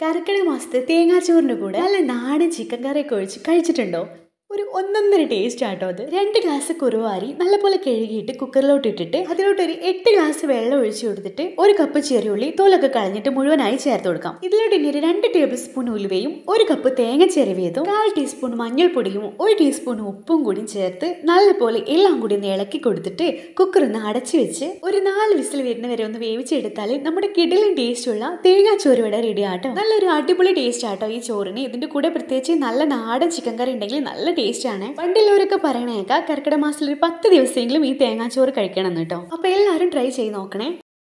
കർക്കിടക മാസത്തെ തേങ്ങാച്ചോറിൻ്റെ കൂടെ നല്ല നാടൻ ചിക്കൻ കറിയൊക്കെ ഒഴിച്ച് കഴിച്ചിട്ടുണ്ടോ ഒരു ഒന്നൊന്നര ടേസ്റ്റ് ആട്ടോ അത് രണ്ട് ഗ്ലാസ് കുറുവാരി നല്ലപോലെ കഴുകിയിട്ട് കുക്കറിലോട്ട് ഇട്ടിട്ട് അതിലോട്ട് ഒരു എട്ട് ഗ്ലാസ് വെള്ളം ഒഴിച്ചു കൊടുത്തിട്ട് ഒരു കപ്പ് ചെറിയുള്ളി തോലൊക്കെ കളഞ്ഞിട്ട് മുഴുവനായി ചേർത്ത് കൊടുക്കാം ഇതിലോട്ട് ഇനി ഒരു രണ്ട് ടേബിൾ സ്പൂൺ ഉലുവയും ഒരു കപ്പ് തേങ്ങ ചെരുവിയതും കാൽ ടീസ്പൂൺ മഞ്ഞൾപ്പൊടിയും ഒരു ടീസ്പൂൺ ഉപ്പും കൂടി ചേർത്ത് നല്ലപോലെ എല്ലാം കൂടി ഒന്ന് ഇളക്കി കൊടുത്തിട്ട് കുക്കർ ഒന്ന് അടച്ചു വെച്ച് ഒരു നാല് വിസിൽ വരുന്ന വരെ ഒന്ന് വേവിച്ചെടുത്താൽ നമ്മുടെ കിടിലൻ ടേസ്റ്റുള്ള തേങ്ങാ ചോറ് ഇവിടെ റെഡി ആട്ടോ നല്ലൊരു അടിപൊളി ടേസ്റ്റ് ആട്ടോ ഈ ചോറിന് ഇതിന്റെ കൂടെ പ്രത്യേകിച്ച് നല്ല നാടൻ ചിക്കൻ കറി ഉണ്ടെങ്കിൽ നല്ല ടേസ്റ്റ് ആണ് പണ്ടുള്ളവരൊക്കെ പറയണേക്കാം കർക്കിടക മാസത്തിൽ ഒരു പത്ത് ദിവസമെങ്കിലും ഈ തേങ്ങാച്ചോറ് കഴിക്കണം എന്ന് കേട്ടോ അപ്പൊ എല്ലാവരും ട്രൈ ചെയ്ത് നോക്കണേ